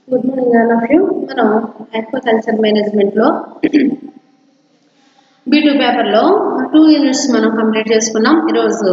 good morning all of you మనం aquaculture మేనేజ్మెంట్లో B two పేపర్లో టూ యూనిట్స్ మనం కంప్లీట్ చేసుకున్నాం ఈరోజు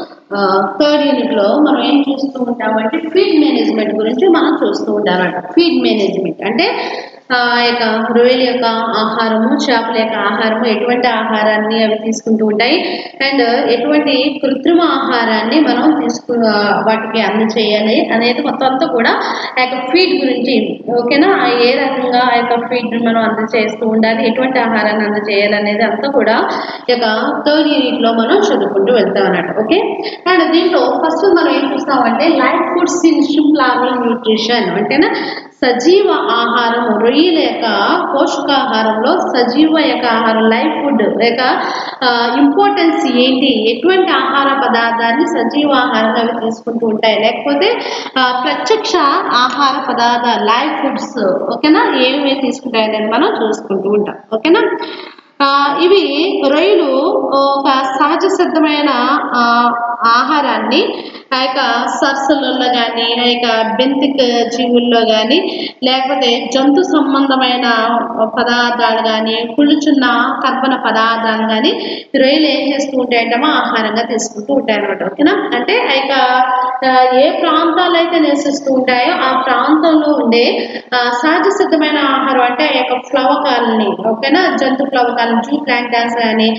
థర్డ్ యూనిట్లో మనం ఏం చూస్తూ ఉంటామంటే ఫీడ్ మేనేజ్మెంట్ గురించి మనం చూస్తూ ఉంటామంట ఫీడ్ మేనేజ్మెంట్ అంటే ఆ యొక్క రొయ్యల యొక్క ఆహారము చేపల యొక్క ఆహారము ఎటువంటి ఆహారాన్ని అవి తీసుకుంటూ ఉంటాయి అండ్ ఎటువంటి కృత్రిమ ఆహారాన్ని మనం తీసుకు వాటికి అందచేయాలి అనేది మొత్తం అంతా కూడా ఆ యొక్క ఫీడ్ గురించి ఓకేనా ఏ రకంగా ఆ యొక్క ఫీడ్ మనం అందచేస్తూ ఉండాలి ఎటువంటి ఆహారాన్ని అందచేయాలి అనేది అంతా కూడా ఈ యొక్క థర్డ్ యూనిట్లో మనం చదువుకుంటూ వెళ్తాం అన్నట్టు ఓకే అండ్ దీంట్లో ఫస్ట్ మనం ఏం చూస్తామంటే life foods in shrimp larval nutrition అంటేనా సజీవ ఆహారం రొయ్యల యొక్క పోషకాహారంలో సజీవ యొక్క ఆహారం లైఫ్ ఫుడ్ యొక్క ఇంపార్టెన్స్ ఏంటి ఎటువంటి ఆహార పదార్థాన్ని సజీవ ఆహారంగా అవి తీసుకుంటూ ఉంటాయి లేకపోతే ఆ, ప్రత్యక్ష ఆహార పదార్థాలు లైఫ్ ఫుడ్స్ ఓకేనా ఏమేమి తీసుకుంటాయి అనేది మనం చూసుకుంటూ ఉంటాం ఓకేనా ఆ, ఇవి రొయ్యలు ఒక సహజ సిద్ధమైన ఆ, ఆహారాన్ని ఆ యొక్క సరస్సులలో కానీ ఆ యొక్క బెంతిక్ జీవుల్లో కానీ లేకపోతే జంతు సంబంధమైన పదార్థాలు కానీ కుళ్ళుచున్న కర్బన పదార్థాలు కానీ రొయ్యలు ఏం చేస్తూ ఉంటాయంటమా ఆహారంగా తీసుకుంటూ ఉంటాయి అనమాట ఓకేనా అంటే ఆ యొక్క ఆ, ఏ ప్రాంతాలు అయితే నివసిస్తూ ఉంటాయో ఆ ప్రాంతంలో ఉండే ఆ, సహజ సిద్ధమైన ఆహారం అంటే ఆ యొక్క ప్లవకాలని ఓకేనా జంతు ప్లవకాలను జూ ప్లాంటాన్స్ కానీ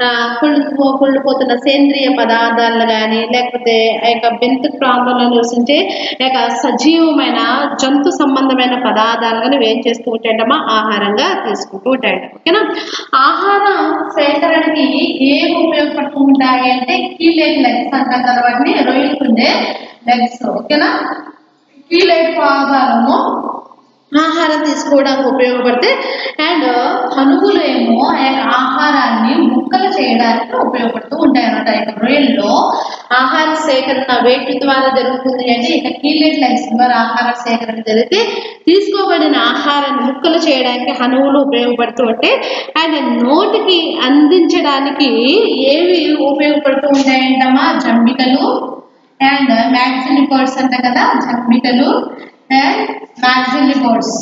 కుళ్ళు కుళ్ళిపోతున్న సేంద్రియ పదార్థాలు కానీ లేకపోతే ఆ యొక్క బెంతు ప్రాంతంలో నివసించే ఆ యొక్క సజీవమైన జంతు సంబంధమైన పదార్థాలు కానీ ఏం చేస్తూ ఉంటాయంటమ్మా ఆహారంగా తీసుకుంటూ ఉంటాయంట ఓకేనా ఆహారం సేకరణకి ఏవి ఉపయోగపడుతూ ఉంటాయి అంటే కీలేట్ లెగ్స్ అంటాం కదా వాటిని రొయ్యలుకుండే లెగ్స్ ఓకేనా కీలేట్ పాదాలను ఆహారం తీసుకోవడానికి ఉపయోగపడితే అండ్ కనుగులు ఏమో ఆ యొక్క ఆహారాన్ని ముక్కలు చేయడానికి ఉపయోగపడుతూ ఉంటాయి అన్నమాట ఈ యొక్క రొయ్యల్లో ఆహార సేకరణ వేటి ద్వారా జరుగుతుంది అంటే ఇక కీలెట్ లైన్స్ ద్వారా ఆహార సేకరణ జరిగితే తీసుకోబడిన ఆహారాన్ని ముక్కలు చేయడానికి హనువులు ఉపయోగపడుతూ ఉంటే అండ్ నోటికి అందించడానికి ఏవి ఉపయోగపడుతూ ఉంటాయంటమ్మా జంబికలు అండ్ మ్యాక్సిన్ కోడ్స్ అంట కదా జంబికలు అండ్ మ్యాక్సిన్ కోడ్స్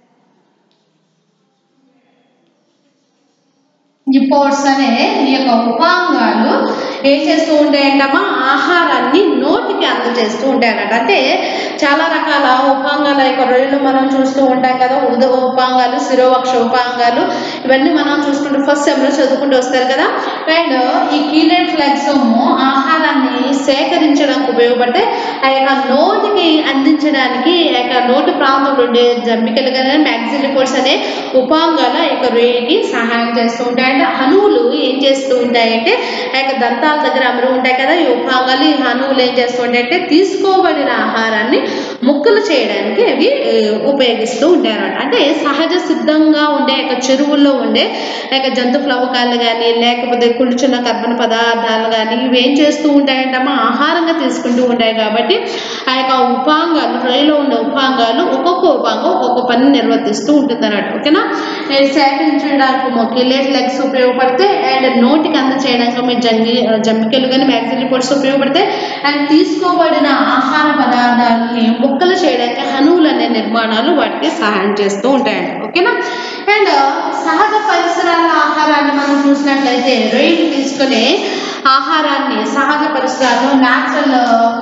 ఈ పోర్ట్స్ అనే ఈ యొక్క ఉపాంగాలు ఏం చేస్తూ ఉంటాయంటమ్మా ఆహారాన్ని నోటికి అందజేస్తూ ఉంటాయన్నమాట అంటే చాలా రకాల ఉపాంగాల యొక్క రొయ్యలు మనం చూస్తూ ఉంటాం కదా ఉద ఉపాంగాలు శిరోవక్ష ఉపాంగాలు ఇవన్నీ మనం చూసుకుంటూ ఫస్ట్ సెమ్లో చదువుకుంటూ వస్తారు కదా అండ్ ఈ కీలెట్ ఫ్లెక్స్ ఆహారాన్ని సేకరించడానికి ఉపయోగపడితే ఆ యొక్క నోటికి అందించడానికి ఆ యొక్క నోటి ప్రాంతంలో ఉండే జమ్మికలు కానీ మ్యాగ్జిన్ రిపోర్ట్స్ అనే ఉపాంగాల ఆ యొక్క రొయ్యకి సహాయం చేస్తూ ఉంటాయి అంటే హనువులు ఏం చేస్తూ ఉంటాయంటే ఆ యొక్క దంతాల దగ్గర అమరు ఉంటాయి కదా ఈ ఉపాంగాలు ఈ హనువులు ఏం చేస్తూ ఉంటాయంటే తీసుకోబడిన ఆహారాన్ని ముక్కలు చేయడానికి అవి ఆ, ఉపయోగిస్తూ ఉంటాయి అన్నమాట అంటే సహజ సిద్ధంగా ఉండే యొక్క చెరువుల్లో ఉండే ఆ యొక్క జంతు ప్లవకాలు కానీ లేకపోతే కుళ్ళుచున్న కర్బన పదార్థాలు కానీ ఇవి ఏం చేస్తూ ఉంటాయంటమ్మా ఆహారంగా తీసుకుంటూ ఉంటాయి కాబట్టి ఆ యొక్క ఉపాంగాలు రొయ్యలో ఉండే ఉపాంగాలు ఒక్కొక్క ఉపాంగం ఒక్కొక్క పని నిర్వర్తిస్తూ ఉంటుంది అన్నట్టు ఓకేనా ఇది సేకరించడానికి మొక్కిలేట్ లెగ్స్ ఉపయోగపడితే అండ్ నోటికి అందచేయడానికి మీ జంగి జమ్మికలు కానీ మ్యాగ్జిన్ రిపోర్ట్స్ ఉపయోగపడితే అండ్ తీసుకోబడిన ఆహార పదార్థాలని ముక్కలు చేయడానికి హనువులు అనే నిర్మాణాలు వాటికి సహాయం చేస్తూ ఉంటాయండి ఓకేనా అండ్ సహజ పరిసరాల ఆహారాన్ని మనం చూసినట్లయితే రొయ్యలు తీసుకునే ఆహారాన్ని సహజ పరిసరాల్లో న్యాచురల్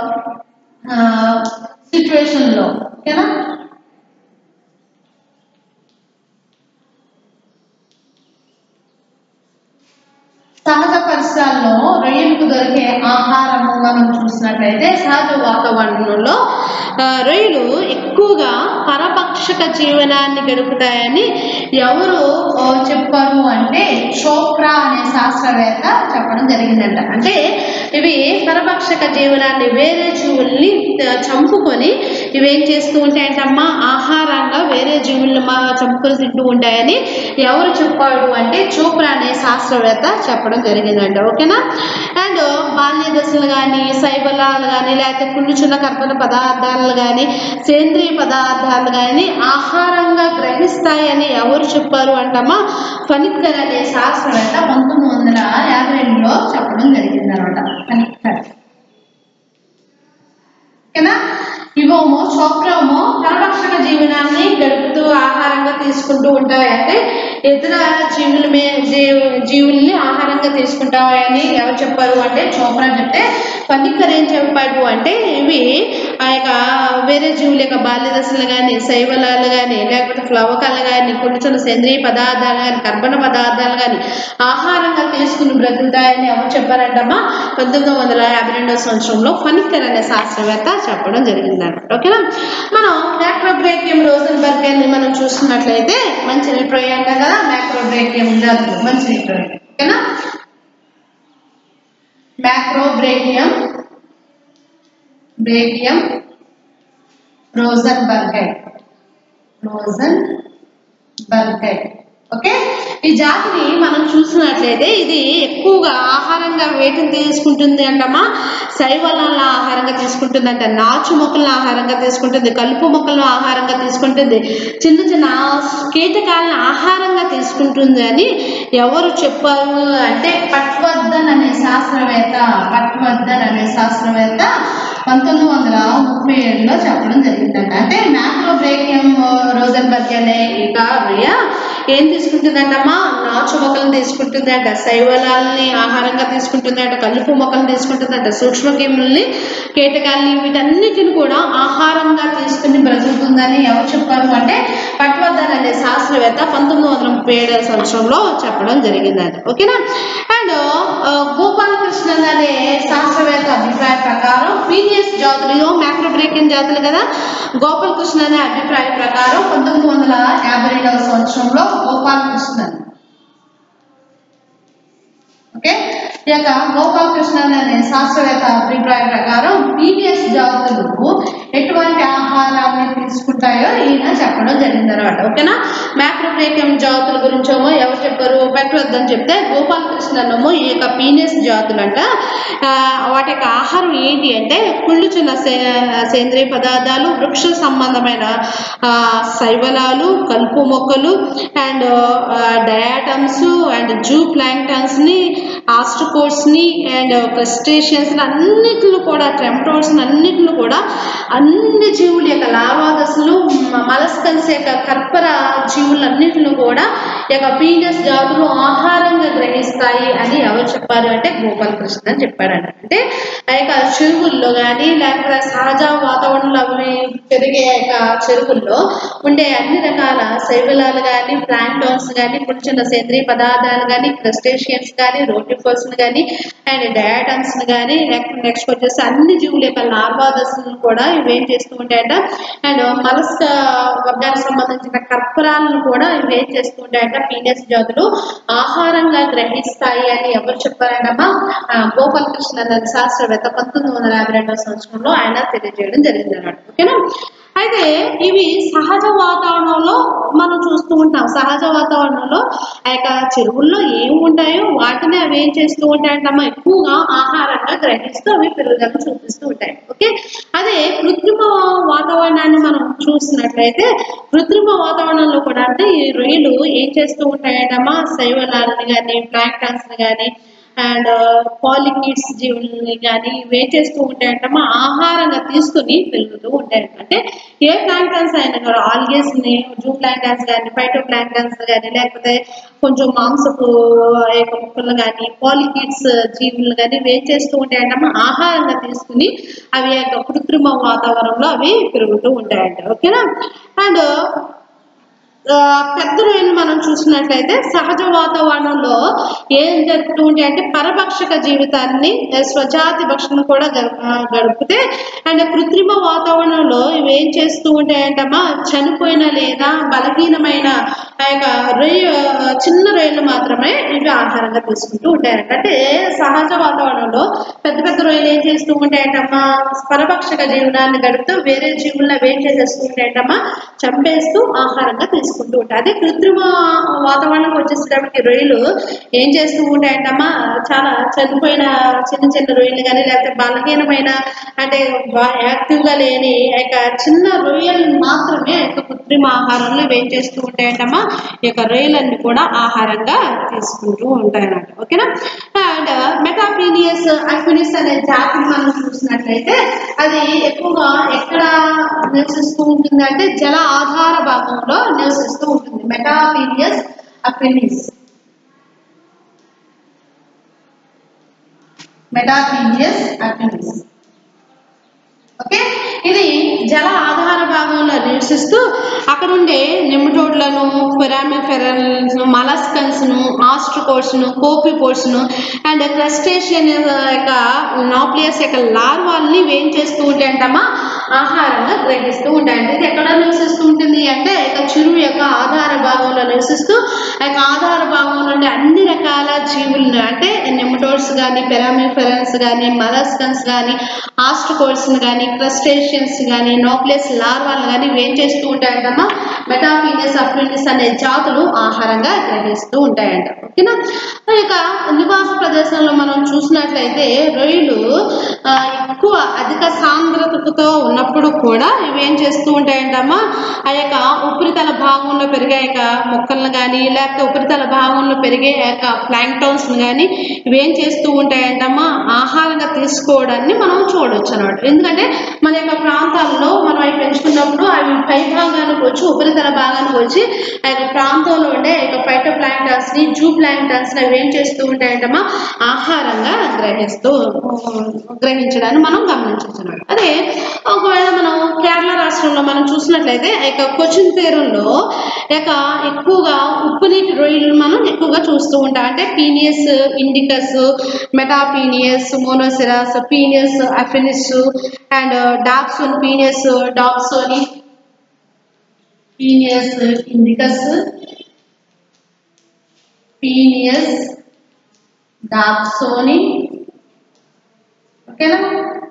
సిచ్యువేషన్లో ఓకేనా సహజ పరిసరాల్లో రొయ్యలకు దొరికే ఆహారము మనం చూసినట్లయితే సహజ వాతావరణంలో ఆ, రొయ్యలు ఎక్కువగా పరపక్షక జీవనాన్ని గడుపుతాయని ఎవరు ఆ, చెప్పారు అంటే చోప్రా అనే శాస్త్రవేత్త చెప్పడం జరిగిందంట అంటే ఇవి పరపక్షక జీవనాన్ని వేరే జీవుల్ని ఆ, చంపుకొని ఇవేం చేస్తూ ఉంటాయంటమ్మా ఆహారంగా వేరే జీవుల్ని మా చంపుకొని తింటూ ఉంటాయని ఎవరు చెప్పాడు అంటే చోప్రా అనే శాస్త్రవేత్త చెప్పడం జరిగిందంట ఓకేనా అండ్ బాల్య దశలు కానీ శైబలాలు కానీ లేకపోతే కుళ్ళుచున్న కర్బన పదార్థాలు కానీ సేంద్రియ పదార్థాలు కానీ ఆహారంగా గ్రహిస్తాయని ఎవరు చెప్పారు అంటమ్మా ఫనిక్కర్ అనే శాస్త్రవేత్త పంతొమ్మిది వందల యాభై రెండులో చెప్పడం జరిగింది అనమాట ఫనిక్కర్ ఓకేనా ఇవేమో చోప్రామో పరపక్ష పరభక్షక జీవనాన్ని గడుపుతూ ఆహారంగా తీసుకుంటూ ఉంటాయి అంటే ఇతర జీవుల మే జీవ- జీవుల్ని ఆహారంగా తీసుకుంటాయని ఎవరు చెప్పారు అంటే చోప్రా చెప్తే పనిక్కర్ ఏం చెప్పాడు అంటే ఇవి ఆ యొక్క వేరే జీవుల యొక్క బాల్య దశలు కానీ శైవలాలు కానీ లేకపోతే ఫ్లవకాలు కానీ కొన్ని కొన్ని సేంద్రియ పదార్థాలు కానీ కర్బన పదార్థాలు కానీ ఆహారంగా తీసుకుని బ్రతుకుతాయని ఎవరు చెప్పారంటమ్మా పంతొమ్మిది వందల యాభై రెండవ సంవత్సరంలో ఫనిక్కర్ అనే శాస్త్రవేత్త చెప్పడం జరిగిందన్నమాట ఓకేనా మనం మ్యాక్రోబ్రేకియం రోజన్బర్గ్ అని మనం చూస్తున్నట్లయితే మంచి నిట్రోయి అంటాం కదా మ్యాక్రోబ్రేకియం జాతులు మంచి నిట్రోయి ఓకేనా మ్యాక్రోబ్రేకియం బ్రేకియం రోజన్బర్గైడ్ రోజన్బర్గైడ్ ఓకే ఈ జాతిని మనం చూసినట్లయితే ఇది ఎక్కువగా ఆహారంగా వేటిని తీసుకుంటుంది అంటమ్మా శైవలాల ఆహారంగా తీసుకుంటుంది అంటే నాచు మొక్కలను ఆహారంగా తీసుకుంటుంది కలుపు మొక్కలను ఆహారంగా తీసుకుంటుంది చిన్న చిన్న కీటకాలను ఆహారంగా తీసుకుంటుంది అని ఎవరు చెప్పారు అంటే పట్వర్ధన్ అనే శాస్త్రవేత్త పట్వర్ధన్ అనే శాస్త్రవేత్త పంతొమ్మిది వందల ముప్పై ఏడులో చెప్పడం జరిగిందంట అంటే మ్యాక్రోబ్రేకియం రోజన్బర్గ్ అనే ఈ కార్య ఏం తీసుకుంటుందంటమ్మా నాచు మొక్కలను తీసుకుంటుందంట శైవలాలని ఆహారంగా తీసుకుంటుందంట కలుపు మొక్కలను తీసుకుంటుందంట సూక్ష్మకీముల్ని కీటకాలని వీటన్నిటిని కూడా ఆహారంగా తీసుకుని బ్రతుకుతుందని ఎవరు చెప్పారు అంటే పట్వర్ధన్ అనే శాస్త్రవేత్త పంతొమ్మిది వందల ముప్పై ఏడవ సంవత్సరంలో చెప్పడం జరిగిందంట ఓకేనా అండ్ గోపాలకృష్ణన్ అనే శాస్త్రవేత్త అభిప్రాయ ప్రకారం పీనియస్ జాతులు మ్యాక్రోబ్రేకియన్ జాతులు కదా గోపాలకృష్ణ అనే అభిప్రాయ ప్రకారం పంతొమ్మిది వందల యాభై రెండవ సంవత్సరంలో గోపాలకృష్ణన్ ఓకే ఈ యొక్క గోపాలకృష్ణన్ అనే శాస్త్రవేత్త అభిప్రాయ ప్రకారం పీనియస్ జాతులు ఎటువంటి ఆహారాన్ని తీసుకుంటాయో ఈయన చెప్పడం జరిగింది అనమాట ఓకేనా మ్యాక్రోబ్రేకియం జాతుల గురించేమో ఎవరు చెప్పారు పెట్టవద్దని చెప్తే గోపాలకృష్ణనేమో ఈ యొక్క పీనియస్ జాతులంట ఆ, వాటి యొక్క ఆహారం ఏంటి అంటే కుళ్ళు చిన్న సే- సేంద్రియ పదార్థాలు వృక్ష సంబంధమైన ఆ, శైవలాలు కలుపు మొక్కలు and diatoms and zooplanktons ని ఆస్ట్రోకోడ్స్ ని అండ్ క్రస్టేషియన్స్ అన్నిటిని కూడా ట్రెంప్టోడ్స్ అన్నిటిని కూడా అన్ని జీవుల యొక్క లావాదశలు మలస్కల్స్ యొక్క కర్పర జీవులన్నిటిని కూడా ఈ యొక్క పీనస్ జాతులు ఆహారంగా గ్రహిస్తాయి అని ఎవరు చెప్పారు అంటే గోపాలకృష్ణ అని చెప్పారంట అంటే ఆ యొక్క చెరువుల్లో కానీ లేకపోతే సహజ వాతావరణంలో అవి పెరిగే ఆ యొక్క చెరువుల్లో ఉండే అన్ని రకాల శైవలాలు కానీ ప్లాంటోన్స్ కానీ కొన్ని చిన్న సేంద్రియ పదార్థాలు కానీ క్రస్టేషియన్స్ కానీ రోటిఫోల్స్ కానీ అండ్ డయాటమ్స్ కానీ నెక్స్ట్ వచ్చేసి అన్ని జీవుల యొక్క లార్వా దశలను కూడా ఇవి ఏం చేస్తూ ఉంటాయంట అండ్ మలస్క వర్గానికి సంబంధించిన కర్పరాలను కూడా ఇవి ఏం చేస్తూ ఉంటాయంట పీనస్ జాతులు ఆహారంగా గ్రహిస్తాయి అని ఎవరు చెప్పారంటమ్మా ఆ, గోపాలకృష్ణ అనే శాస్త్రవేత్త పంతొమ్మిది వందల యాభై రెండవ సంవత్సరంలో ఆయన తెలియజేయడం జరిగింది అన్నమాట ఓకేనా అయితే ఇవి సహజ వాతావరణంలో మనం చూస్తూ ఉంటాం సహజ వాతావరణంలో ఆ యొక్క చెరువుల్లో ఏం ఉంటాయో వాటిని అవి ఏం చేస్తూ ఉంటాయంటమ్మా ఎక్కువగా ఆహారంగా గ్రహిస్తూ అవి పెరుగుదల చూపిస్తూ ఉంటాయి ఓకే అదే కృత్రిమ వాతావరణాన్ని మనం చూసినట్లయితే కృత్రిమ వాతావరణంలో కూడా అంటే ఈ రొయ్యలు ఏం చేస్తూ ఉంటాయంటమ్మా శైవలాలని కానీ ప్లాంక్టాన్స్ కానీ అండ్ పాలికిడ్స్ జీవుల్ని కానీ ఇవి చేస్తూ ఉంటాయంటమ్మా ఆహారంగా తీసుకుని పెరుగుతూ ఉంటాయంట అంటే ఏ ప్లాంక్టన్స్ అయినా కూడా ఆల్గేస్ ని జూ ప్లాంక్టన్స్ కానీ ఫైటో ప్లాంక్టన్స్ కానీ లేకపోతే కొంచెం మాంసపు యొక్క మొక్కలు కానీ పాలికిడ్స్ జీవులు కానీ ఇవి ఏం చేస్తూ ఉంటాయంటమ్మా ఆహారంగా తీసుకుని అవి యొక్క కృత్రిమ వాతావరణంలో అవి పెరుగుతూ ఉంటాయంట ఓకేనా అండ్ ఆ, పెద్ద రొయ్యలు మనం చూసినట్లయితే సహజ వాతావరణంలో ఏం జరుగుతూ ఉంటాయి అంటే పరభక్షక జీవితాన్ని ఆ, స్వజాతి భక్షణ కూడా గ- ఆ, గడిపితే అండ్ కృత్రిమ వాతావరణంలో ఇవి ఏం చేస్తూ ఉంటాయంటమ్మా చనిపోయిన లేదా బలహీనమైన ఆ యొక్క రొయ్య చిన్న రొయ్యలు మాత్రమే ఇవి ఆహారంగా తీసుకుంటూ ఉంటాయంట అంటే సహజ వాతావరణంలో పెద్ద పెద్ద రొయ్యలు ఏం చేస్తూ ఉంటాయంటమ్మా పరభక్షక జీవనాన్ని గడుపుతూ వేరే జీవులను అవి ఏం చేసేస్తూ ఉంటాయంటమ్మా చంపేస్తూ ఆహారంగా తీసుకుంటూ ఉంటాయి అదే కృత్రిమ వాతావరణం వచ్చేసేటప్పటికి రొయ్యలు ఏం చేస్తూ ఉంటాయంటమ్మా చాలా చనిపోయిన చిన్న చిన్న రొయ్యలు కానీ లేకపోతే బలహీనమైన అంటే యాక్టివ్ గా లేని ఆ యొక్క చిన్న రొయ్యలు మాత్రమే ఆ యొక్క కృత్రిమ ఆహారంలో ఇవి ఏం చేస్తూ ఉంటాయంటమ్మా ఈ యొక్క రొయ్యలన్నీ కూడా ఆహారంగా తీసుకుంటూ ఉంటాయి అన్నమాట ఓకేనా అండ్ మెటాపీనియస్ అక్వినిస్ అనే జాతిని మనం చూసినట్లయితే అది ఎక్కువగా ఎక్కడ నివసిస్తూ ఉంటుంది అంటే జల ఆధార భాగంలో నివసిస్తూ ఉంటుంది మెటాపీనియస్ అక్వినిస్ మెటాపీనియస్ అక్వినిస్ ఓకే ఇది జల ఆధార భాగంలో నివసిస్తూ అక్కడ ఉండే నిమ్మటోడ్లను పిరామిఫెరల్స్ మలస్కన్స్ ను ఆస్ట్రోకోడ్స్ ను కోపిపోడ్స్ ను అండ్ క్రస్టేషియన్ యొక్క నాప్లియస్ యొక్క లార్వాల్ని వేం చేస్తూ ఉంటాయంటమ్మా ఆహారంగా గ్రహిస్తూ ఉంటాయండి ఇది ఎక్కడ నివసిస్తూ ఉంటుంది అంటే ఇక చెరువు యొక్క ఆధార భాగంలో నివసిస్తూ ఆ యొక్క ఆధార భాగంలో ఉండే అన్ని రకాల జీవులను అంటే నెమటోడ్స్ కానీ పెరామిఫెరన్స్ కానీ మలస్కన్స్ కానీ ఆస్ట్రోకోడ్స్ కానీ క్రస్టేషియన్స్ కానీ నోప్లెస్ లార్వాలు కానీ ఏం చేస్తూ ఉంటాయంటమ్మా మెటాఫీనియస్ అప్రినిస్ అనే జాతులు ఆహారంగా గ్రహిస్తూ ఉంటాయంట ఓకేనా ఇక నివాస ప్రదేశంలో మనం చూసినట్లయితే రొయ్యలు ఆ, ఎక్కువ అధిక సాంద్రతతో ఉన్నప్పుడు కూడా ఇవి ఏం చేస్తూ ఉంటాయంటమ్మా ఆ యొక్క ఉపరితల భాగంలో పెరిగే యొక్క మొక్కలను కానీ లేకపోతే ఉపరితల భాగంలో పెరిగే ఆ యొక్క ప్లాంక్టోన్స్ కానీ ఇవేం చేస్తూ ఉంటాయంటమ్మా ఆహారంగా తీసుకోవడాన్ని మనం చూడొచ్చు అనమాట ఎందుకంటే మన యొక్క ప్రాంతాల్లో మనం అవి పెంచుకున్నప్పుడు అవి పై భాగానికి వచ్చి ఉపరితల భాగానికి వచ్చి ఆ యొక్క ప్రాంతంలో ఉండే ఆ యొక్క ఫైటో ప్లాంక్టన్స్ ని జూ ప్లాంక్టన్స్ ని అవి ఏం చేస్తూ ఉంటాయంటమ్మా ఆహారంగా గ్రహిస్తూ గ్రహించడాన్ని మనం గమనించవచ్చు అనమాట అదే ఒకవేళ మనం కేరళ రాష్ట్రంలో మనం చూసినట్లయితే ఆ యొక్క కొచ్చిన్ తీరంలో యొక్క ఎక్కువగా ఉప్పు నీటి రొయ్యలు మనం ఎక్కువగా చూస్తూ ఉంటాం అంటే Penaeus indicus Metapenaeus monoceros Penaeus affinis and dobson Penaeus dobsoni Penaeus indicus Penaeus dobsoni ఓకేనా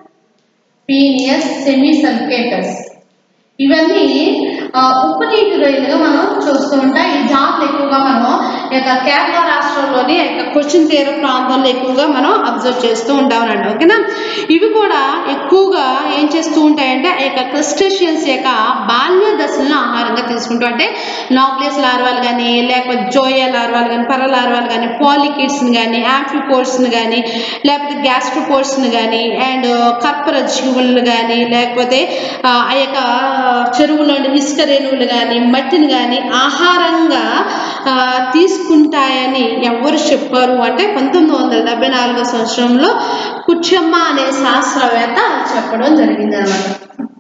పీనియస్ సెమీ సల్కేటస్ ఇవన్నీ ఆ, ఉప్పు నీటి రొయ్యలుగా మనం చూస్తూ ఉంటాం ఈ జాతులు ఎక్కువగా మనం ఈ యొక్క కేరళ రాష్ట్రంలోని ఈ యొక్క కొచ్చిన్ తీర ప్రాంతంలో ఎక్కువగా మనం అబ్జర్వ్ చేస్తూ ఉంటామనండి ఓకేనా ఇవి కూడా ఎక్కువగా ఏం చేస్తూ ఉంటాయంటే ఆ యొక్క క్రిస్టేషియన్స్ యొక్క బాల్య దశలను ఆహారంగా తీసుకుంటూ అంటే నాప్లేస్ లార్వాలు కానీ లేకపోతే జోయా లార్వాలు కానీ పర లార్వాలు కానీ పాలికిడ్స్ని కానీ యాంఫిపోర్స్ని కానీ లేకపోతే గ్యాస్ట్రోపోర్స్ని కానీ అండ్ కర్పర జీవులను కానీ లేకపోతే ఆ ఆ యొక్క చెరువులోని ఇసుక రేణువులు కానీ మట్టిని కానీ ఆహారంగా ఆ, తీసుకుంటాయని ఎవరు చెప్పారు అంటే పంతొమ్మిది వందల డెబ్బై నాలుగో సంవత్సరంలో కుచ్చమ్మ అనే శాస్త్రవేత్త చెప్పడం జరిగింది అనమాట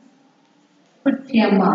కుచ్చమ్మ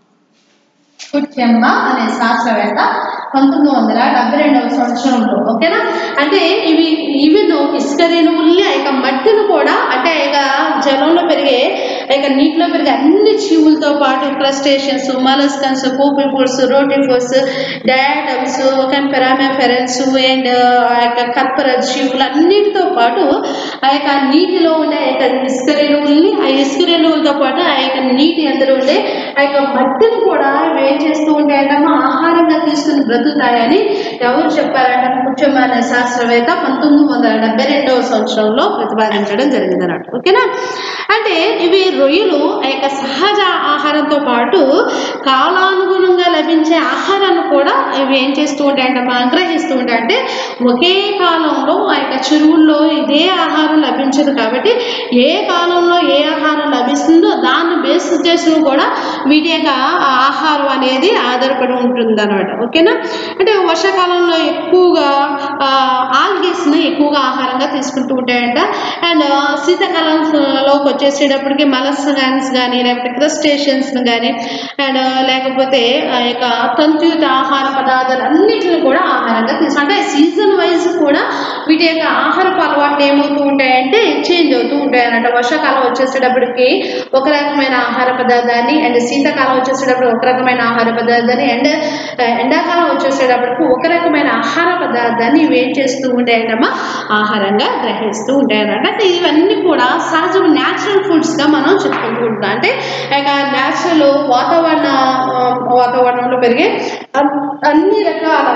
కుచ్చమ్మ అనే శాస్త్రవేత్త పంతొమ్మిది వందల డెబ్బై రెండవ సంవత్సరంలో ఓకేనా అంటే ఇవి ఈవెన్ ఇసుక రేణువుల్ని ఆ యొక్క మట్టిని కూడా అంటే ఆ యొక్క జలంలో పెరిగే ఆ యొక్క నీటిలో పెరిగే అన్ని జీవులతో పాటు crustaceans molluscans copepods rotifers diatoms పెరామెఫెరన్స్ అండ్ ఆ యొక్క కర్పర జీవులు అన్నిటితో పాటు ఆ యొక్క నీటిలో ఉండే ఆ యొక్క ఇసుక రేణువుల్ని ఆ ఇసుక రేణువులతో పాటు ఆ యొక్క నీటి అందులో ఉండే ఆ యొక్క మట్టిని కూడా ఇవి ఏం చేస్తూ ఉంటాయంటే ఆహారంగా తీసుకుని బ్రతుకుతాయని ఎవరు చెప్పారంటే ముఖ్యమైన అనే శాస్త్రవేత్త పంతొమ్మిది వందల డెబ్బై రెండవ సంవత్సరంలో ప్రతిపాదించడం జరిగింది అన్నట్టు ఓకేనా అంటే ఇవి రొయ్యలు ఆ యొక్క సహజ ఆహారంతో పాటు కాలానుగుణంగా లభించే ఆహారాన్ని కూడా ఇవి ఏం చేస్తూ ఉంటాయంటే గ్రహిస్తూ ఉంటాయి అంటే ఒకే కాలంలో ఆ యొక్క చెరువుల్లో ఇదే ఆహారం లభించదు కాబట్టి ఏ కాలంలో ఏ ఆహారం లభిస్తుందో దాన్ని బేస్ చేసి కూడా వీటి యొక్క ఆహారం అనేది ఆధారపడి ఉంటుంది అనమాట ఓకేనా అంటే వర్షాకాలంలో ఎక్కువగా ఆల్గేస్ని ఎక్కువగా ఆహారంగా తీసుకుంటూ ఉంటాయంట అండ్ శీతాకాలంలోకి వచ్చేసేటప్పటికి మలస్గాన్స్ కానీ లేకపోతే క్రస్టేషన్స్ కానీ అండ్ లేకపోతే ఆ యొక్క తంతుయుత ఆహార పదార్థాలు అన్నిటిని కూడా ఆహారంగా తీసుకు అంటే సీజన్ వైజ్ కూడా వీటి యొక్క ఆహారపు అలవాట్లు ఏమవుతూ ఉంటాయంటే చేంజ్ అవుతూ ఉంటాయి అన్నమాట వర్షాకాలం వచ్చేసేటప్పటికి ఒక రకమైన ఆహార పదార్థాన్ని అండ్ శీతాకాలం వచ్చేసేటప్పుడు ఒక రకమైన ఆహార పదార్థాన్ని అండ్ ఎండాకాలం వచ్చేసేటప్పటికి ఒక రకమైన ఆహార పదార్థాన్ని ఇవి ఏం చేస్తూ ఉంటాయంటమ్మా ఆహారంగా గ్రహిస్తూ ఉంటాయన్నమాట అంటే ఇవన్నీ కూడా సహజ న్యాచురల్ ఫుడ్స్గా మనం చెప్పుకుంటూ ఉంటాం అంటే ఇక న్యాచురల్ వాతావరణ ఆ, వాతావరణంలో పెరిగే అన్- అన్ని రకాల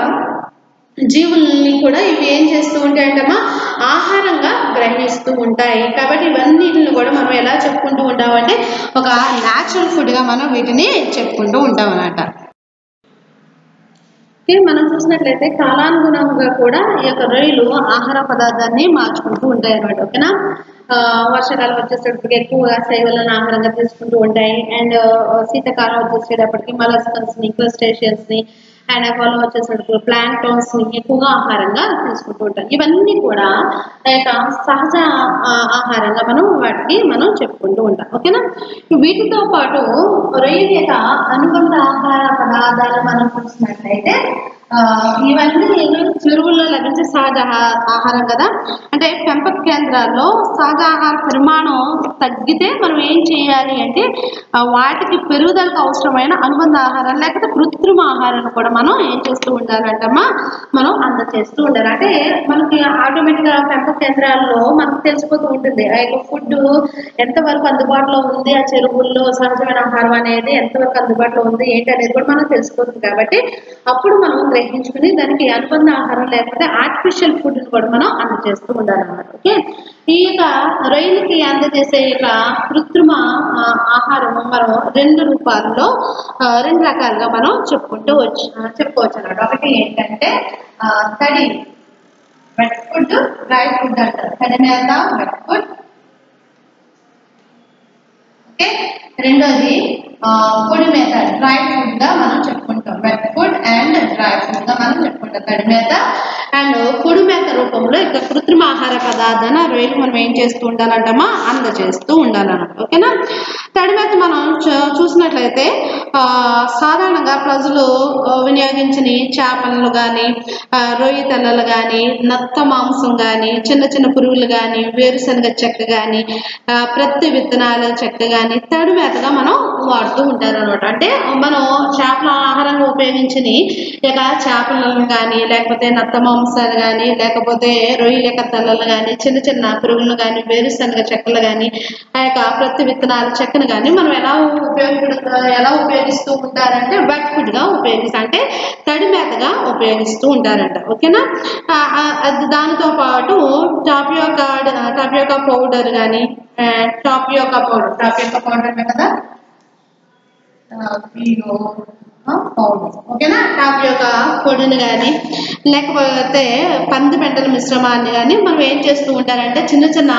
జీవుల్ని కూడా ఇవి ఏం చేస్తూ ఉంటాయంటమ్మా ఆహారంగా గ్రహిస్తూ ఉంటాయి కాబట్టి ఇవన్నిటిని కూడా మనం ఎలా చెప్పుకుంటూ ఉంటామంటే ఒక న్యాచురల్ ఫుడ్గా మనం వీటిని చెప్పుకుంటూ ఉంటాం అన్నమాట ఓకే మనం చూసినట్లయితే కాలానుగుణంగా కూడా ఈ యొక్క రొయ్యలు ఆహార పదార్థాన్ని మార్చుకుంటూ ఉంటాయి అన్నమాట ఓకేనా ఆ, వర్షాకాలం వచ్చేటప్పటికి ఎక్కువగా శైవలను ఆహారంగా తీసుకుంటూ ఉంటాయి అండ్ శీతాకాలం వచ్చేసేటప్పటికి మలస్కన్స్ ని క్రస్టేషియన్స్ ని అండ్ అపోలో వచ్చేసరికి ప్లాంక్టోన్స్ ని ఎక్కువగా ఆహారంగా తీసుకుంటూ ఉంటాం ఇవన్నీ కూడా ఆ యొక్క సహజ ఆ, ఆహారంగా మనం వాటికి మనం చెప్పుకుంటూ ఉంటాం ఓకేనా వీటితో పాటు రొయ్యల యొక్క అనుబంధ ఆహార పదార్థాలు మనం చూసినట్లయితే ఆ, ఇవన్నీ చెరువుల్లో లభించే సహజ ఆహా- ఆహారం కదా అంటే పెంపక కేంద్రాల్లో సహజ ఆహార పరిమాణం తగ్గితే మనం ఏం చేయాలి అంటే ఆ, వాటికి పెరుగుదలకు అవసరమైన అనుబంధ ఆహారం లేకపోతే కృత్రిమ ఆహారాన్ని కూడా మనం ఏం చేస్తూ ఉండాలంటమ్మా మనం అందచేస్తూ ఉండాలి అంటే మనకి ఆటోమేటిక్గా పెంపక కేంద్రాల్లో మనకు తెలిసిపోతూ ఉంటుంది ఆ యొక్క ఫుడ్ ఎంతవరకు అందుబాటులో ఉంది ఆ చెరువుల్లో సహజమైన ఆహారం అనేది ఎంతవరకు అందుబాటులో ఉంది ఏంటి అనేది కూడా మనకు తెలిసిపోతుంది కాబట్టి అప్పుడు మనం గ్రహించుకుని దానికి అనుబంధ ఆహారం లేకపోతే ఆర్టిఫిషియల్ ఫుడ్ కూడా మనం అందజేస్తూ ఉండాలన్నమాట ఓకే ఈ యొక్క రొయ్యలకి అందజేసే యొక్క కృత్రిమ ఆ, ఆహారం మనం రెండు రూపాల్లో ఆ, రెండు రకాలుగా మనం చెప్పుకుంటూ వచ్చి ఆ, చెప్పుకోవచ్చు అన్నమాట ఒకటి ఏంటంటే ఆ, తడి వెట్ ఫుడ్ డ్రై ఫుడ్ అంటారు తడి మేత వెట్ ఫుడ్ ఓకే రెండోది ఆ, పొడి మేత డ్రై ఫుడ్ గా మనం చెప్పుకుంటాం wet food and dry food గా మనం చెప్పుకుంటాం తడి మేత అండ్ పొడి మేత రూపంలో ఇక కృత్రిమ ఆహార పదార్థాన్ని ఆ రొయ్యలు మనం ఏం చేస్తూ ఉండాలంటమ్మా అందజేస్తూ ఉండాలన్నమాట ఓకేనా తడి మేత మనం చూ- చూసినట్లయితే ఆ, సాధారణంగా ప్రజలు ఆ, వినియోగించని చేపలు కానీ రొయ్య తెల్లలు కానీ నత్త మాంసం కానీ చిన్న చిన్న పురుగులు కానీ వేరుశనగ చెక్క కానీ ప్రతి విత్తనాల చెక్క కానీ తడి మేతగా మనం వాడుతూ ఉంటారు అనమాట అంటే మనం చేపల ఆహారంగా ఉపయోగించని ఇక చేపలను కానీ లేకపోతే నత్త మాంసాలు కానీ లేకపోతే రొయ్యల యొక్క తలలు కానీ చిన్న చిన్న పురుగులు కానీ వేరుశనగ చెక్కలు కానీ ఆ యొక్క ప్రతి విత్తనాల చెక్కను కానీ మనం ఎలా ఉపయోగ ఎలా ఉపయోగిస్తూ ఉంటారంటే వెట్ ఫుడ్ గా ఉపయోగిస్తారు అంటే తడి మేతగా ఉపయోగిస్తూ ఉంటారంట ఓకేనా ఆ, ఆ, అది దానితో పాటు టాపియోకా టాపియోకా పౌడర్ కానీ టాపియోకా పౌడర్ టాపియోకా పౌడర్ కదా టాపియో పౌడర్ ఓకేనా టాపియోకా పొడిని కానీ లేకపోతే పంది పెంటల మిశ్రమాన్ని కానీ మనం ఏం చేస్తూ ఉంటారంటే చిన్న చిన్న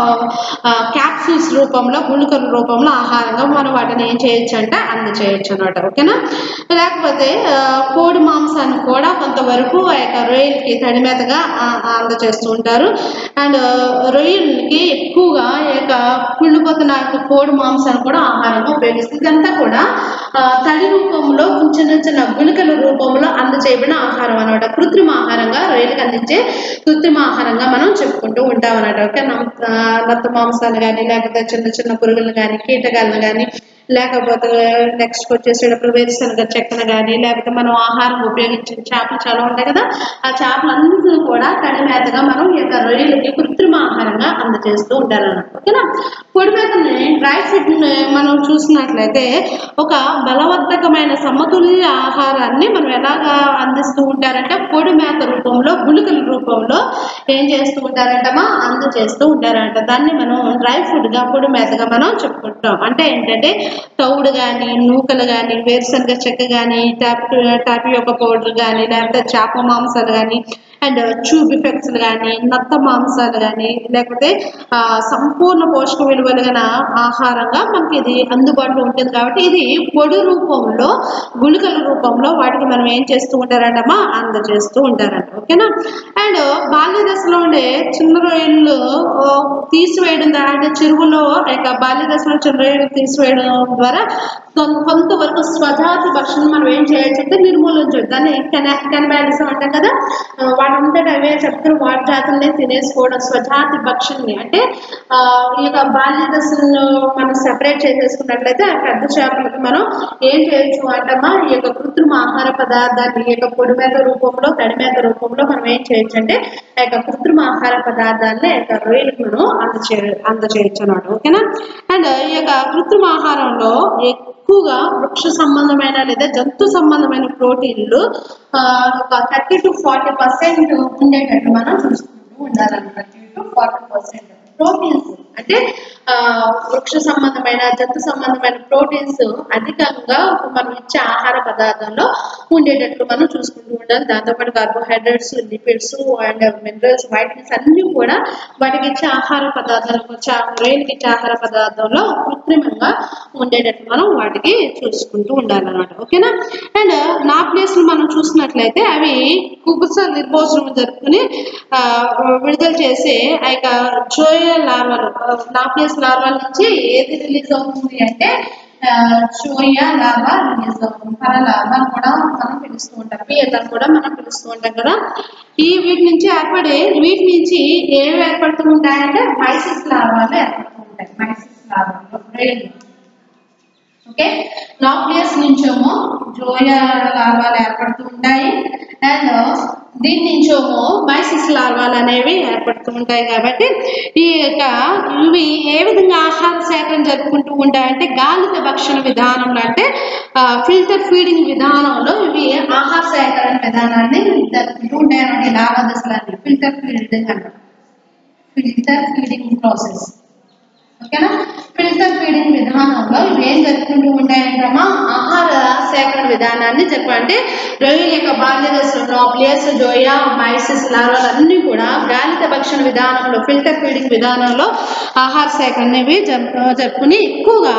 క్యాప్సూల్స్ రూపంలో గుళికల రూపంలో ఆహారంగా మనం వాటిని ఏం చేయొచ్చు అంటే అందచేయచ్చు అనమాట ఓకేనా లేకపోతే ఆ, కోడి మాంసాన్ని కూడా కొంతవరకు ఆ యొక్క రొయ్యలకి తడిమేతగా ఆ, ఆ, అందచేస్తూ ఉంటారు అండ్ రొయ్యలకి ఎక్కువగా ఈ యొక్క కుళ్ళిపోతున్న యొక్క కోడి మాంసాన్ని కూడా ఆహారంగా ఉపయోగిస్తుంది ఇదంతా కూడా ఆ, తడి రూపంలో చిన్న చిన్న గుళికల రూపంలో అందచేయబడిన ఆహారం అనమాట కృత్రిమ ఆహారంగా రొయ్యలకు అందించే కృత్రిమ ఆహారంగా మనం చెప్పుకుంటూ ఉంటాం అన్నమాట ఓకే నమ్- ఆ, నత్త మాంసాలు కానీ లేకపోతే చిన్న చిన్న పురుగులు కానీ కీటకాలను కానీ లేకపోతే నెక్స్ట్ వచ్చేసేటప్పుడు వేరుశనగ చెక్కను కానీ లేకపోతే మనం ఆహారం ఉపయోగించిన చేపలు చాలా ఉంటాయి కదా ఆ చేపలన్నింటినీ కూడా తడి మేతగా మనం ఈ యొక్క రొయ్యలకి కృత్రిమ ఆహారంగా అందజేస్తూ ఉంటారు అన్నమాట ఓకేనా పొడి మేతని డ్రై ఫుడ్ మనం చూసినట్లయితే ఒక బలవర్ధకమైన సమతుల్య ఆహారాన్ని మనం ఎలాగా అందిస్తూ ఉంటారంటే పొడి మేత రూపంలో గుళికల రూపంలో ఏం చేస్తూ ఉంటారంటమా అందజేస్తూ ఉంటారంట దాన్ని మనం డ్రై ఫుడ్ గా పొడి మేతగా మనం చెప్పుకుంటాం అంటే ఏంటంటే తౌడు కానీ నూకలు కానీ వేరుశనగ చెక్క కానీ టాపి టాపియోక పౌడర్ కానీ లేకపోతే చేప మాంసాలు కానీ అండ్ ట్యూబ్ ఎఫెక్ట్స్ కానీ నత్త మాంసాలు కానీ లేకపోతే ఆ, సంపూర్ణ పోషక విలువలు గల ఆహారంగా మనకి ఇది అందుబాటులో ఉంటుంది కాబట్టి ఇది పొడి రూపంలో గుళికల రూపంలో వాటికి మనం ఏం చేస్తూ ఉంటారంటమ్మా అందజేస్తూ ఉంటారంట ఓకేనా అండ్ బాల్య దశలో ఉండే చిన్న రొయ్యలు ఆ, తీసివేయడం ద్వారా అంటే చెరువులో ఇక బాల్య దశలో చిన్న రొయ్యలు తీసివేయడం ద్వారా కొం- కొంతవరకు స్వజాతి భక్షణం మనం ఏం చేయొచ్చు అంటే నిర్మూలించవచ్చు దాన్ని కెన కెనబాలిజం అంటాం కదా ఆ, వాటంతట అవే చెప్తారు వాటి జాతుల్ని తినేసుకోవడం స్వజాతి భక్షణని అంటే ఆ, ఈ యొక్క బాల్య దశలో మనం సెపరేట్ చేసేసుకున్నట్లయితే ఆ పెద్ద చేపలకి మనం ఏం చేయొచ్చు అంటమ్మా ఈ యొక్క కృత్రిమ ఆహార పదార్థాన్ని ఈ యొక్క పొడి మేత రూపంలో తడి మేత రూపంలో మనం ఏం చేయొచ్చు అంటే ఆ యొక్క కృత్రిమ ఆహార పదార్థాన్ని ఆ యొక్క రొయ్యలకు మనం అందచే అందచేయచ్చు అన్నమాట ఓకేనా అండ్ ఈ యొక్క కృత్రిమ ఆహారంలో ఎక్కువగా వృక్ష సంబంధమైన లేదా జంతు సంబంధమైన ప్రోటీన్లు ఆ, ఒక థర్టీ టు ఫార్టీ పర్సెంట్ ఉండేటట్టు మనం చూసుకుంటూ ఉండాలన్నమాట thirty to forty percent proteins అంటే ఆ, వృక్ష సంబంధమైన జంతు సంబంధమైన ప్రోటీన్స్ అధికంగా మనం ఇచ్చే ఆహార పదార్థంలో ఉండేటట్లు మనం చూసుకుంటూ ఉండాలి దాంతోపాటు carbohydrates lipids and minerals vitamins అన్ని కూడా వాటికి ఇచ్చే ఆహార పదార్థాలు రొయ్యలకి ఇచ్చే ఆహార పదార్థంలో కృత్రిమంగా ఉండేటట్లు మనం వాటికి చూసుకుంటూ ఉండాలన్నమాట ఓకేనా అండ్ నా ప్లేస్ మనం చూసినట్లయితే అవి కుకుస నిర్భోజనం జరుపుకుని ఆ, విడుదల చేసే ఆ యొక్క జోయ లార్వాలు నా ప్లేస్ లార్వాల నుంచి ఏది రిలీజ్ అవుతుంది అంటే చోయా లార్వా రిలీజ్ అవుతుంది పర లార్వా కూడా మనం పిలుస్తూ ఉంటాం పిఎల్ కూడా మనం పిలుస్తూ ఉంటాం కదా ఈ వీటి నుంచి ఏర్పడే వీటి నుంచి ఏవి ఏర్పడుతూ ఉంటాయంటే మైసిస్ లార్వాలు ఏర్పడుతూ ఉంటాయి మైసిస్ లార్వాలు బ్రెయిన్ ఓకే నాక్లియస్ నుంచేమో జోయా లార్వాలు ఏర్పడుతూ ఉంటాయి అండ్ దీని నుంచేమో మైసిస్ లార్వాలు అనేవి ఏర్పడుతూ ఉంటాయి కాబట్టి ఈ యొక్క ఇవి ఏ విధంగా ఆహార సేకరణ జరుపుకుంటూ ఉంటాయంటే గాలిత భక్షణ విధానంలో అంటే ఫిల్టర్ ఫీడింగ్ విధానంలో ఇవి ఆహార సేకరణ విధానాన్ని జరుపుకుంటూ ఉంటాయి అన్నమాట ఈ లార్వా దశలని ఫిల్టర్ ఫీడింగ్ అంటారు ఫిల్టర్ ఫీడింగ్ ప్రాసెస్ ఓకేనా ఫిల్టర్ ఫీడింగ్ విధానంలో ఇవి ఏం జరుపుకుంటూ ఉంటాయంటమ్మా ఆహార సేకరణ విధానాన్ని చెప్పంటే రొయ్యల యొక్క బాల్య దశలో ప్లేస్ జోయా మైసిస్ లార్వాలు అన్నీ కూడా గాలిత భక్షణ విధానంలో ఫిల్టర్ ఫీడింగ్ విధానంలో ఆహార సేకరణవి జరుపు జరుపుకుని ఎక్కువగా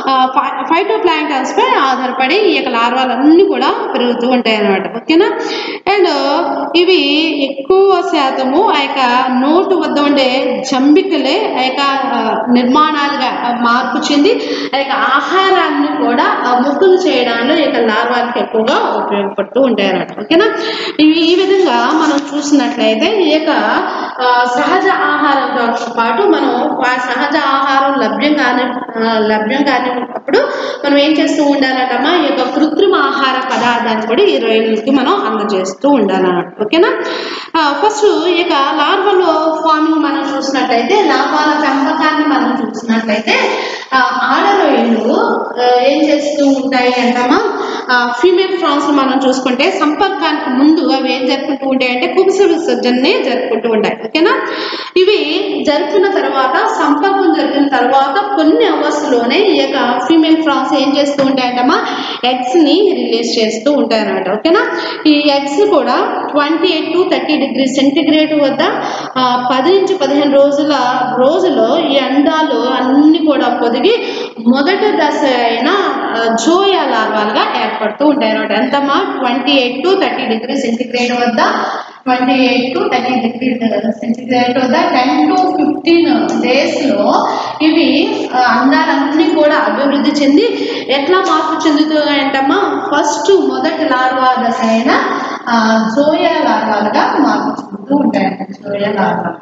ఫైటో ప్లాంటన్స్ పై ఆధారపడి ఈ యొక్క లార్వాలన్నీ కూడా పెరుగుతూ ఉంటాయి అన్నమాట ఓకేనా అండ్ ఇవి ఎక్కువ శాతము ఆ యొక్క నోటు వద్ద ఉండే జంబికలే ఆ యొక్క ఆ, నిర్మాణాలుగా ఆ, మార్పు చెంది ఆ యొక్క ఆహారాన్ని కూడా ఆ, ముక్కలు చేయడంలో ఈ యొక్క లార్వాలకు ఎక్కువగా ఉపయోగపడుతూ ఉంటాయి అన్నమాట ఓకేనా ఇవి ఈ విధంగా మనం చూసినట్లయితే ఈ యొక్క ఆ, సహజ ఆహారంతో పాటు మనం ఆ సహజ ఆహారం లభ్యం కాని ఆ, లభ్యం కానిప్పుడు మనం ఏం చేస్తూ ఉండాలంటమ్మా ఈ యొక్క కృత్రిమ ఆహార పదార్థాన్ని కూడా ఈ రొయ్యలకి మనం అందజేస్తూ ఉండాలన్నమాట ఓకేనా ఫస్ట్ ఈ యొక్క లార్వలో ఫార్మింగ్ మనం చూసినట్లయితే లార్వాల పెంపకాన్ని మనం చూసినట్లయితే ఆ, ఆడ రొయ్యలు ఆ, ఏం చేస్తూ ఉంటాయి అంటమ్మా ఫీమేల్ ఫ్రాన్స్ మనం చూసుకుంటే సంపర్కానికి ముందు అవి ఏం జరుపుకుంటూ ఉంటాయి అంటే కుబుస విసర్జనని జరుపుకుంటూ ఉంటాయి ఓకేనా ఇవి జరుపుకున్న తర్వాత సంపర్కం జరిగిన తర్వాత కొన్ని అవర్స్లోనే ఈ యొక్క ఫీమేల్ ఫ్రాన్స్ ఏం చేస్తూ ఉంటాయంటమ్మా ఎగ్స్ ని రిలీజ్ చేస్తూ ఉంటాయి అన్నమాట ఓకేనా ఈ ఎగ్స్ కూడా twenty eight to thirty degree centigrade వద్ద ఆ, పది నుంచి పదిహేను రోజుల రోజులో ఈ అండాలు అన్ని కూడా పొదిగి మొదటి దశ అయిన ఆ, జోయా లార్వాలుగా ఏర్పడుతూ ఉంటాయి అన్నమాట ఎంతమ్మా twenty eight to thirty degree centigrade వద్ద twenty eight to thirty degree centigrade వద్ద టెన్ టు ఫిఫ్టీన్ డేస్లో ఇవి ఆ, అందాలన్నీ కూడా అభివృద్ధి చెంది ఎట్లా మార్పు చెందుతాయంటమ్మా ఫస్ట్ మొదటి లార్వా దశ అయిన ఆ, జోయా లార్వాలుగా మార్పు చెందుతూ ఉంటాయంట జోయా లార్వా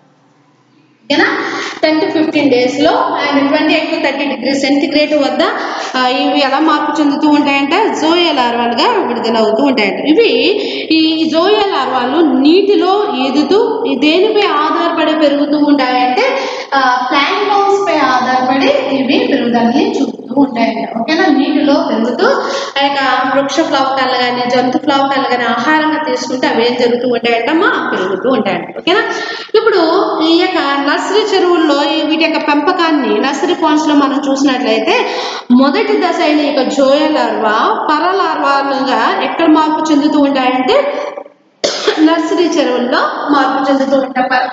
ఓకేనా టెన్ టు ఫిఫ్టీన్ డేస్లో and twenty eight to thirty degree centigrade వద్ద ఆ, ఇవి ఎలా మార్పు చెందుతూ ఉంటాయంటే జోయా లార్వాలుగా విడుదలవుతూ ఉంటాయంట ఇవి ఈ జోయా లార్వాలు నీటిలో ఈదుతూ ఈ దేనిపై ఆధారపడి పెరుగుతూ ఉంటాయంటే ప్లాంక్టోన్స్ పై ఆధారపడి ఇవి పెరుగుదలని చూపుతూ ఉంటాయంట ఓకేనా నీటిలో పెరుగుతూ ఆ యొక్క వృక్ష ప్లవకాలు కానీ జంతు ప్లవకాలు కానీ ఆహారంగా తీసుకుంటే అవి ఏం జరుగుతూ ఉంటాయంటమ్మా పెరుగుతూ ఉంటాయంట ఓకేనా ఇప్పుడు ఈ యొక్క నర్సరీ చెరువుల్లో ఈ వీటి యొక్క పెంపకాన్ని నర్సరీ పాండ్స్ లో మనం చూసినట్లయితే మొదటి దశ అయిన ఈ యొక్క జోయ లార్వా పర లార్వాలుగా ఎక్కడ మార్పు చెందుతూ ఉంటాయంటే నర్సరీ చెరువుల్లో మార్పు చెందుతూ ఉంటాయి పర-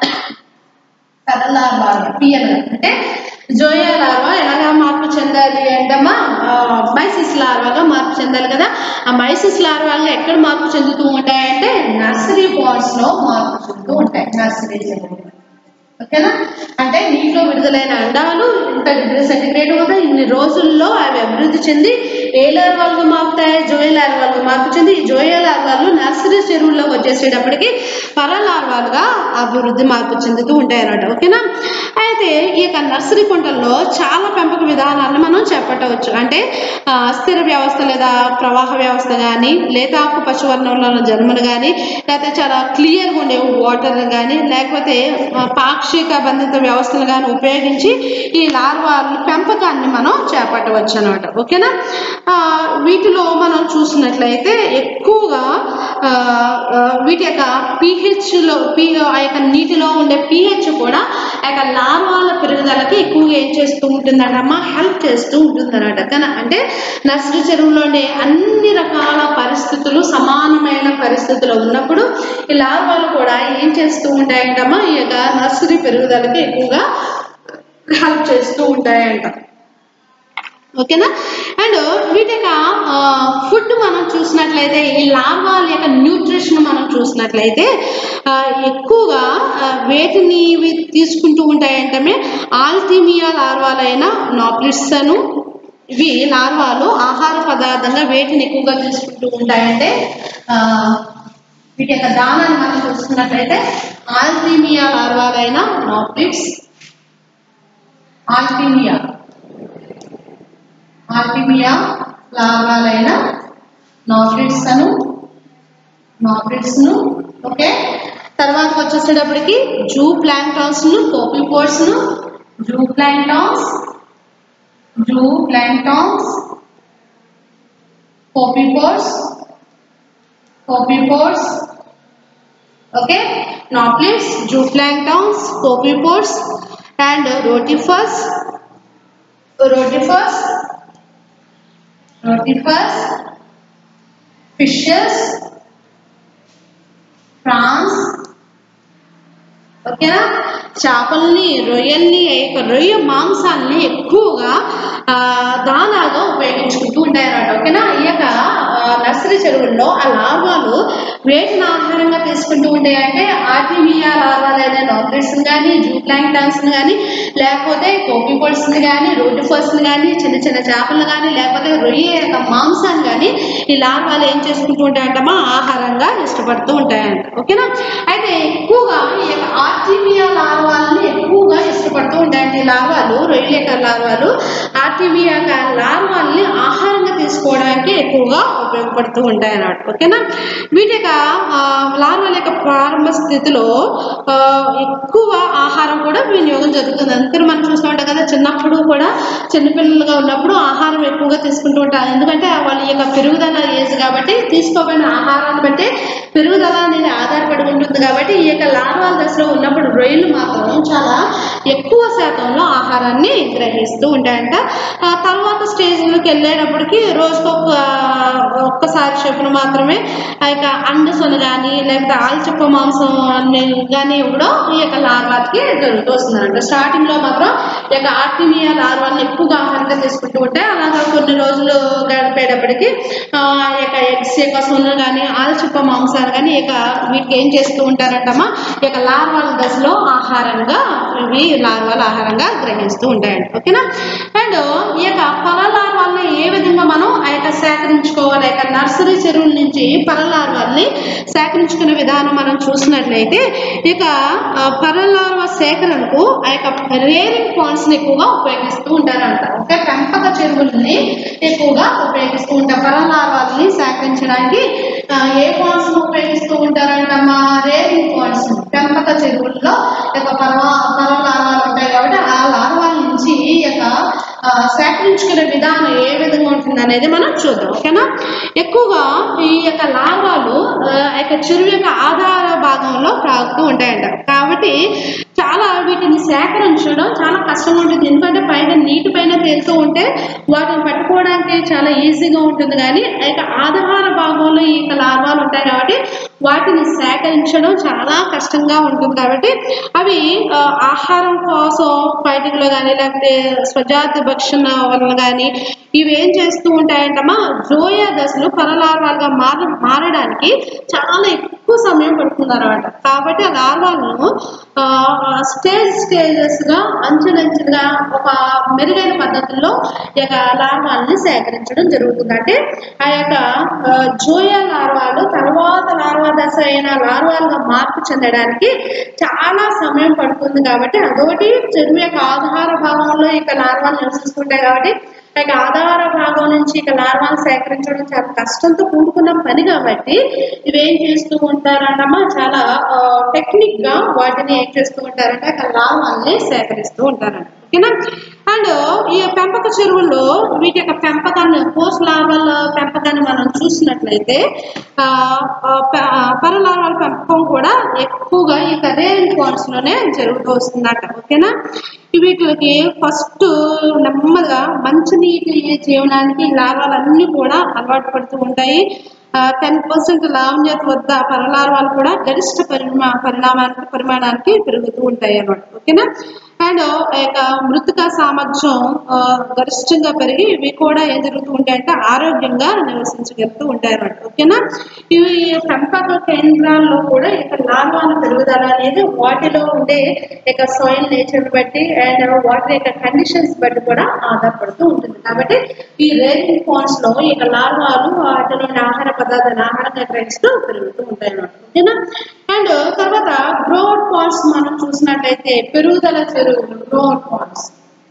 పర లార్వాలు పియల్ అంటే జోయా లార్వా ఎలాగా మార్పు చెందాలి అంటమ్మా మైసిస్ లార్వాగా మార్పు చెందాలి కదా ఆ మైసిస్ లార్వాగా ఎక్కడ మార్పు చెందుతూ ఉంటాయంటే నర్సరీ పాండ్స్ లో మార్పు చెందుతూ ఉంటాయి నర్సరీ చెరువులు ఓకేనా అంటే నీటిలో విడుదలైన అండాలు ఇంత డిగ్రీ సెంటిగ్రేడ్ వద్ద ఇన్ని రోజుల్లో అవి అభివృద్ధి చెంది ఏ లార్వాలుగా మారుతాయి జోయ లార్వాలుగా మార్పు చెంది ఈ జోయ లార్వాలు నర్సరీ చెరువుల్లో వచ్చేసేటప్పటికి పర లార్వాలుగా అభివృద్ధి మార్పు చెందుతూ ఉంటాయి అన్నమాట ఓకేనా అయితే ఈ యొక్క నర్సరీ పంటల్లో చాలా పెంపక విధానాలను మనం చేపట్టవచ్చు అంటే ఆ, స్థిర వ్యవస్థ లేదా ప్రవాహ వ్యవస్థ కానీ లేదా ఆకుపచ్చ వర్ణంలో ఉన్న జన్మలు కానీ లేకపోతే చాలా క్లియర్గా ఉండే వాటర్ కానీ లేకపోతే ఆ, పాక్షిక బంధిత వ్యవస్థలు కానీ ఉపయోగించి ఈ లార్వాల పెంపకాన్ని మనం చేపట్టవచ్చు అనమాట ఓకేనా ఆ, వీటిలో మనం చూసినట్లయితే ఎక్కువగా ఆ, ఆ, వీటి యొక్క పీహెచ్లో పీ ఆ యొక్క నీటిలో ఉండే పీహెచ్ కూడా ఆ యొక్క లార్వాల పెరుగుదలకి ఎక్కువగా ఏం చేస్తూ ఉంటుందన్నమ్మా హెల్ప్ చేస్తూ ఉంటుందన్నమాట కానీ అంటే నర్సరీ చెరువులో ఉండే అన్ని రకాల పరిస్థితులు సమానమైన పరిస్థితులు ఉన్నప్పుడు ఈ లార్వాలు కూడా ఏం చేస్తూ ఉంటాయంటమ్మా ఈ యొక్క నర్సరీ పెరుగుదలకి ఎక్కువగా హెల్ప్ చేస్తూ ఉంటాయంట ఓకేనా అండ్ వీటి యొక్క ఫుడ్ మనం చూసినట్లయితే ఈ లార్వాల యొక్క న్యూట్రిషన్ మనం చూసినట్లయితే ఆ, ఎక్కువగా ఆ, వేటిని ఇవి తీసుకుంటూ ఉంటాయంటే ఆల్టీమియా లార్వాలైన నాప్లిట్స్ అను ఇవి లార్వాలు ఆహార పదార్థంగా వేటిని ఎక్కువగా తీసుకుంటూ ఉంటాయంటే ఆ, వీటి యొక్క దానాన్ని మనం చూసుకున్నట్లయితే ఆల్టీమియా లార్వాలైన నాప్లిట్స్ ఆల్టీమియా ఆర్టిమియా లార్వాలైన నాఫ్రిడ్స్ అను నాఫ్రిడ్స్ ను ఓకే తర్వాత వచ్చేసేటప్పటికి జూ ప్లాంటాన్స్ ను కోపిపోర్స్ ను zooplanktons zooplanktons copepods copepods okay నాప్లిట్స్ zooplanktons copepods and rotifers rotifers, rotifers, fishes, prawns, ఓకేనా చేపల్ని రొయ్యల్ని ఈ యొక్క రొయ్య మాంసాన్ని ఎక్కువగా ఆ, దానాగా ఉపయోగించుకుంటూ ఉంటాయన్నమాట ఓకేనా ఈ యొక్క ఆ, నర్సరీ చెరువుల్లో ఆ లార్వాలు వేటిని ఆహారంగా తీసుకుంటూ ఉంటాయంటే ఆర్టిమియా లార్వాలైన నాబ్రెట్స్ కానీ జూ ప్లాంక్టాన్స్ కానీ లేకపోతే కోపిపోల్స్ కానీ రోటిఫర్స్ కానీ చిన్న చిన్న చేపలు కానీ లేకపోతే రొయ్య యొక్క మాంసాన్ని కానీ ఈ లార్వాలు ఏం చేసుకుంటూ ఉంటాయంటమ్మా ఆహారంగా ఇష్టపడుతూ ఉంటాయంట ఓకేనా అయితే ఎక్కువగా ఈ యొక్క ఆర్టిమియా లార్వాలని ఎక్కువగా ఇష్టపడుతూ ఉంటాయంట ఈ లార్వాలు రొయ్యల యొక్క లార్వాలు ఆర్టిమియా యొక్క లార్వాల్ని ఆహారంగా తీసుకోవడానికి ఎక్కువగా ఉపయోగపడుతూ ఉంటాయి అన్నమాట ఓకేనా వీటి యొక్క ఆ, లార్వాల యొక్క ప్రారంభ స్థితిలో ఆ, ఎక్కువ ఆహారం కూడా వినియోగం జరుగుతుంది అందుకని మనం చూస్తూ ఉంటాం కదా చిన్నప్పుడు కూడా చిన్నపిల్లలుగా ఉన్నప్పుడు ఆహారం ఎక్కువగా తీసుకుంటూ ఉంటారు ఎందుకంటే వాళ్ళ యొక్క పెరుగుదల ఏజ్ కాబట్టి తీసుకోబడిన ఆహారాన్ని బట్టి పెరుగుదల అనేది ఆధారపడి ఉంటుంది కాబట్టి ఈ యొక్క లార్వాల దశలో ఉన్నప్పుడు రొయ్యలు మాత్రం చాలా ఎక్కువ శాతంలో ఆహారాన్ని గ్రహిస్తూ ఉంటాయంట ఆ తర్వాత స్టేజ్లోకి వెళ్ళేటప్పటికి రోజుకు ఒక ఒక్కసారి చొప్పున మాత్రమే ఆ యొక్క అండసొన కానీ లేకపోతే ఆల్చిప్ప మాంసం కానీ ఇవ్వడం ఈ యొక్క లార్వాకి జరుగుతూ వస్తుంది అంటే స్టార్టింగ్లో మాత్రం ఈ యొక్క ఆర్టిమియా లార్వాన్ని ఎక్కువగా ఆహారంగా తీసుకుంటూ ఉంటే అలాగా కొన్ని రోజులు గడిపేటప్పటికి ఆ ఈ యొక్క ఎగ్స్ యొక్క సొన్ను కానీ ఆల్చిప్ప మాంసాలు కానీ ఈ యొక్క వీటికి ఏం చేస్తూ ఉంటారంటమ్మా ఈ యొక్క లార్వాల దశలో ఆహారంగా ఇవి లార్వాల ఆహారంగా గ్రహిస్తూ ఉంటాయండి ఓకేనా అండ్ ఈ యొక్క పల లార్వాల్ని ఏ విధంగా మనం ఆ యొక్క సేకరించుకోవాలి ఆ యొక్క నర్సరీ చెరువుల నుంచి పల లార్వాల్ని సేకరించుకునే విధానం మనం చూసినట్లయితే ఇక ఆ, పల లార్వా సేకరణకు ఆ యొక్క రేరింగ్ పాయింట్స్ ని ఎక్కువగా ఉపయోగిస్తూ ఉంటారంట ఓకే పెంపక చెరువుల్ని ఎక్కువగా ఉపయోగిస్తూ ఉంటారు పల లార్వాల్ని సేకరించడానికి ఆ, ఏ పాయింట్స్ ఉపయోగిస్తూ ఉంటారంటమ్మా రేరింగ్ పాయింట్స్ పెంపక చెరువుల్లో ఈ యొక్క పర్వ పర్వ లార్వాలు ఉంటాయి కాబట్టి ఆ లార్వాల నుంచి ఈ యొక్క ఆ, సేకరించుకునే విధానం ఏ విధంగా ఉంటుంది అనేది మనం చూద్దాం ఓకేనా ఎక్కువగా ఈ యొక్క లార్వాలు ఆ ఆ యొక్క చెరువు యొక్క ఆధార భాగంలో ప్రాగుతూ ఉంటాయంట కాబట్టి చాలా వీటిని సేకరించడం చాలా కష్టంగా ఉంటుంది ఎందుకంటే పైన నీటి పైన తేలుతూ ఉంటే వాటిని పట్టుకోవడానికి చాలా ఈజీగా ఉంటుంది కానీ ఆ యొక్క ఆధార భాగంలో ఈ యొక్క లార్వాలు ఉంటాయి కాబట్టి వాటిని సేకరించడం చాలా కష్టంగా ఉంటుంది కాబట్టి అవి ఆ, ఆహారం కోసం బయటకులో కానీ లేకపోతే స్వజాతి భక్షణ వలన కానీ ఇవి ఏం చేస్తూ ఉంటాయంటమ్మా జోయా దశలు పరలార్వాలుగా మార మారడానికి చాలా ఎక్కువ సమయం పడుతుంది అనమాట కాబట్టి ఆ లార్వాలను స్టేజ్ స్టేజెస్గా అంచెలంచెలుగా ఒక మెరుగైన పద్ధతుల్లో ఈ యొక్క లార్వాల్ని సేకరించడం జరుగుతుంది అంటే ఆ యొక్క ఆ, జోయా లార్వాలు తర్వాత లార్వా దశ అయిన లార్వాలుగా మార్పు చెందడానికి చాలా సమయం పడుతుంది కాబట్టి అదొకటి చెరువు యొక్క ఆధార భాగంలో ఇక లార్వాలు నివసిస్తుంటాయి కాబట్టి ఆ యొక్క ఆధార భాగం నుంచి ఇక లార్వాలు సేకరించడం చాలా కష్టంతో కూడుకున్న పని కాబట్టి ఇవేం చేస్తూ ఉంటారంటమ్మా చాలా టెక్నిక్ గా వాటిని ఏం చేస్తూ ఉంటారంటే ఇక లార్వాల్ని సేకరిస్తూ ఉంటారంట ఓకేనా అండ్ ఈ పెంపక చెరువుల్లో వీటి యొక్క పెంపకాన్ని పోస్ట్ లార్వల్ పెంపకాన్ని మనం చూసినట్లయితే ఆ, ఆ, ప- ఆ, పర లార్వల్ పెంపకం కూడా ఎక్కువగా ఈ రేరింగ్ పాండ్స్ లోనే జరుగుతూ వస్తుందట ఓకేనా వీటికి ఫస్ట్ నెమ్మదిగా మంచినీటి జీవనానికి ఈ లార్వాలన్నీ కూడా అలవాటు పడుతూ ఉంటాయి టెన్ పర్సెంట్ లావణ్యత వద్ద పరలార్వాలు కూడా గరిష్ట పరిమా పరిణామానికి పరిమాణానికి పెరుగుతూ ఉంటాయి అన్నమాట ఓకేనా అండ్ ఇక మృతిక సామర్థ్యం ఆ, గరిష్టంగా పెరిగి ఇవి కూడా ఏం జరుగుతూ ఉంటాయంటే ఆరోగ్యంగా నివసించగలుగుతూ ఉంటాయి అన్నమాట ఓకేనా ఇవి పెంపక కేంద్రాల్లో కూడా ఇక లార్వాల పెరుగుదల అనేది వాటిలో ఉండే ఇక సాయిల్ నేచర్ బట్టి అండ్ వాటర్ యొక్క కండిషన్స్ బట్టి కూడా ఆధారపడుతూ ఉంటుంది కాబట్టి ఈ రేరింగ్ పాండ్స్ లో ఇక లార్వాలు వాటిలోని ఆహార పదార్థాన్ని ఆహారంగా గ్రహిస్తూ పెరుగుతూ ఉంటాయి అన్నమాట ఓకేనా అండ్ తర్వాత గ్రోడ్ పాండ్స్ మనం చూసినట్లయితే పెరుగుదల చెరువులు గ్రోడ్ పాండ్స్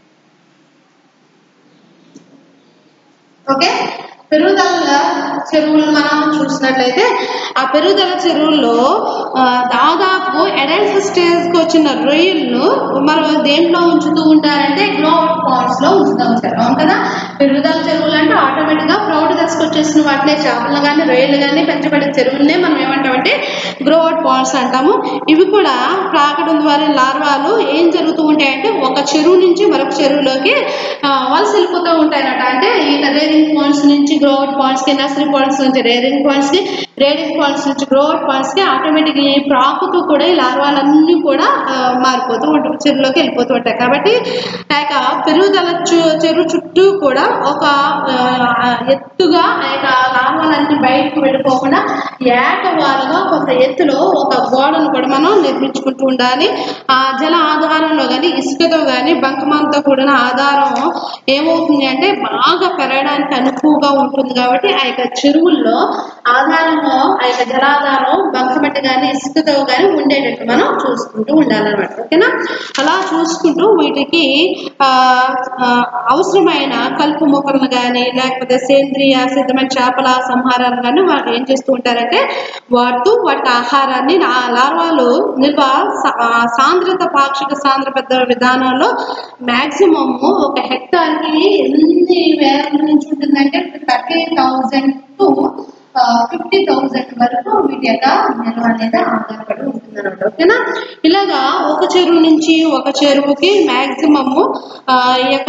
ఓకే పెరుగుదల చెరువులు మనం చూసినట్లయితే ఆ పెరుగుదల చెరువుల్లో ఆ, దాదాపు అడల్ట్ స్టేజ్ కి వచ్చిన రొయ్యలను మనం దేంట్లో ఉంచుతూ ఉంటారంటే గ్రోఅవుట్ పాండ్స్ లో ఉంచుతూ ఉంటారు అవును కదా పెరుగుదల చెరువులు అంటే ఆటోమేటిక్ గా ప్రౌఢ దశకు వచ్చేసిన వాటినే చేపలు కానీ రొయ్యలు కానీ పెంచబడే చెరువులనే మనం ఏమంటామంటే గ్రోఅవుట్ పాండ్స్ అంటాము ఇవి కూడా ప్రాకడం ద్వారా లార్వాలు ఏం జరుగుతూ ఉంటాయంటే ఒక చెరువు నుంచి మరొక చెరువులోకి ఆ, వలస వెళ్ళిపోతూ ఉంటాయన్నమాట అంటే ఈ రేరింగ్ పాయింట్స్ నుంచి గ్రోఅవుట్ పాయింట్స్ కి నర్సరీ పాయింట్స్ నుంచి రేరింగ్ పాయింట్స్ కి రేడింగ్ పాయింట్స్ నుంచి గ్రోఅవుట్ పాయింట్స్ కి ఆటోమేటిక్ ఈ ప్రాకుతూ కూడా ఈ లార్వాలన్నీ కూడా ఆ, మారిపోతూ ఉంటాయి చెరువులోకి వెళ్ళిపోతూ ఉంటాయి కాబట్టి ఆ యొక్క పెరుగుదల చు- చెరువు చుట్టూ కూడా ఒక ఆ, ఎత్తుగా ఆ యొక్క లార్వాలన్నీ బయటకు వెళ్ళిపోకుండా ఏకవాలుగా కొంత ఎత్తులో ఒక గోడను కూడా మనం నిర్మించుకుంటూ ఉండాలి ఆ జల ఆధారంలో కానీ ఇసుకతో కానీ బంకమాలతో కూడిన ఆధారం ఏమవుతుంది అంటే బాగా పెరగడానికి అనుకువగా ఉంటుంది కాబట్టి ఆ యొక్క చెరువుల్లో ఆధారము ఆ యొక్క జలాధారం బంకమట్టి కానీ ఇసుకతో కానీ ఉండేటట్టు మనం చూసుకుంటూ ఉండాలన్నమాట ఓకేనా అలా చూసుకుంటూ వీటికి ఆ, ఆ, అవసరమైన కలుపు మొక్కలను కానీ లేకపోతే సేంద్రియ సిద్ధమైన చేపల సంహారాలు కానీ వాళ్ళు ఏం చేస్తూ ఉంటారంటే వాడుతూ వాటి ఆహారాన్ని ఆ లార్వాలు నిల్వ సా- ఆ, సాంద్రత పాక్షిక సాంద్రత విధానంలో మాక్సిమం ఒక హెక్టార్కి ఎన్ని వేల నుంచి ఉంటుందంటే thirty thousand to fifty thousand వరకు వీటి యొక్క నిల్వ అనేది ఆధారపడి ఉంటుంది అనమాట ఓకేనా ఇలాగా ఒక చెరువు నుంచి ఒక చెరువుకి మాక్సిమము ఈ యొక్క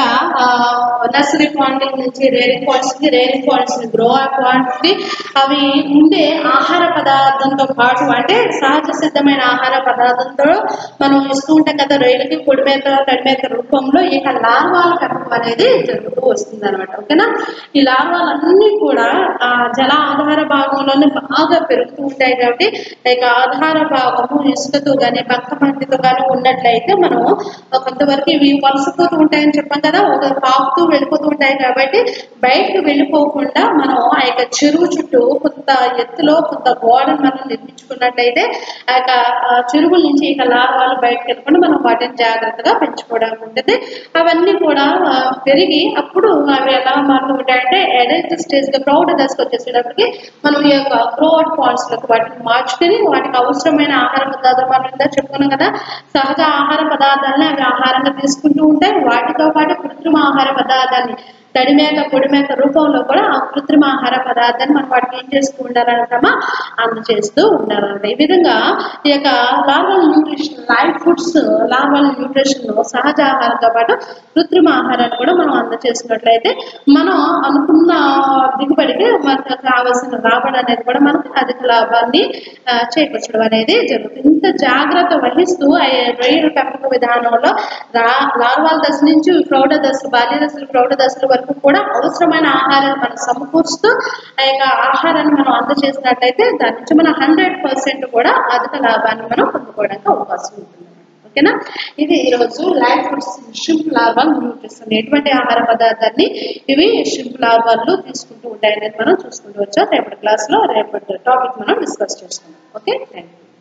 నర్సరీ పాయింట్ నుంచి రేరింగ్ పాయింట్స్ కి రేరింగ్ పాయింట్స్ ని గ్రో పాయింట్స్ కి అవి ఉండే ఆహార పదార్థంతో పాటు అంటే సహజ సిద్ధమైన ఆహార పదార్థంతో మనం ఇస్తూ ఉంటాం కదా రొయ్యలకి పొడి మేత తడి మేత రూపంలో ఇక లార్వాల పెంపకం అనేది జరుగుతూ వస్తుంది అనమాట ఓకేనా ఈ లార్వాలన్నీ కూడా ఆ జల ఆధార భాగంలోనే బాగా పెరుగుతూ ఉంటాయి కాబట్టి ఇక ఆధార భాగము ఇసుకతో కానీ బంకమట్టితో కానీ ఉన్నట్లయితే మనం కొంతవరకు ఇవి వలసపోతూ ఉంటాయని చెప్పాం కదా ఒక పాకుతూ వెళ్ళిపోతూ ఉంటాయి కాబట్టి బయటకు వెళ్ళిపోకుండా మనం ఆ యొక్క చెరువు చుట్టూ కొంత ఎత్తులో కొంత గోడను మనం నిర్మించుకున్నట్లయితే ఆ యొక్క ఆ, చెరువుల నుంచి ఇక లార్వాలు బయటకు వెళ్ళకుండా మనం వాటిని జాగ్రత్తగా పెంచుకోవడానికి ఉంటుంది అవన్నీ కూడా ఆ, పెరిగి అప్పుడు అవి ఎలా మారుతూ ఉంటాయంటే ఎడల్ట్ స్టేజ్ గా ప్రౌఢ దశకు వచ్చేసేటప్పటికి మనం ఈ యొక్క గ్రోఅవుట్ పాయింట్స్ లకు వాటిని మార్చుకొని వాటికి అవసరమైన ఆహార పదార్థాలు మనం ఇందా చెప్పుకున్నాం కదా సహజ ఆహార పదార్థాలని అవి ఆహారంగా తీసుకుంటూ ఉంటాయి వాటితో పాటు కృత్రిమ ఆహార పదార్థాన్ని తడి మేత పొడి మేత రూపంలో కూడా ఆ కృత్రిమ ఆహార పదార్థాన్ని మనం వాటికి ఏం చేస్తూ ఉండాలంటామా అందచేస్తూ ఉండాలంట ఈ విధంగా ఈ యొక్క larval nutrition life foods larval nutrition సహజ ఆహారంతో పాటు కృత్రిమ ఆహారాన్ని కూడా మనం అందచేసినట్లయితే మనం అనుకున్న దిగుబడికి మనకు కావాల్సిన రాబడి అనేది కూడా మనకు అధిక లాభాన్ని ఆ, చేకూర్చడం అనేది జరుగుతుంది ఇంత జాగ్రత్త వహిస్తూ ఆ రొయ్యల పెంపక విధానంలో రా లార్వాల దశ నుంచి ప్రౌఢ దశలు బాల్య దశలు ప్రౌఢ దశల వరకు కూడా అవసరమైన ఆహారాన్ని మనం సమకూరుస్తూ ఆ యొక్క ఆహారాన్ని మనం అందజేసినట్లయితే దాని నుంచి మనం హండ్రెడ్ పర్సెంట్ కూడా అధిక లాభాన్ని మనం పొందుకోవడానికి అవకాశం ఉంటుంది ఓకేనా ఇది ఈరోజు life foods shrimp larval nutrition ఎటువంటి ఆహార పదార్థాన్ని ఇవి షింప్ లార్వాలు తీసుకుంటూ ఉంటాయనేది మనం చూసుకుంటూ వచ్చాం రేపటి క్లాస్లో రేపటి టాపిక్ మనం డిస్కస్ చేసుకుందాం ఓకే థ్యాంక్ యూ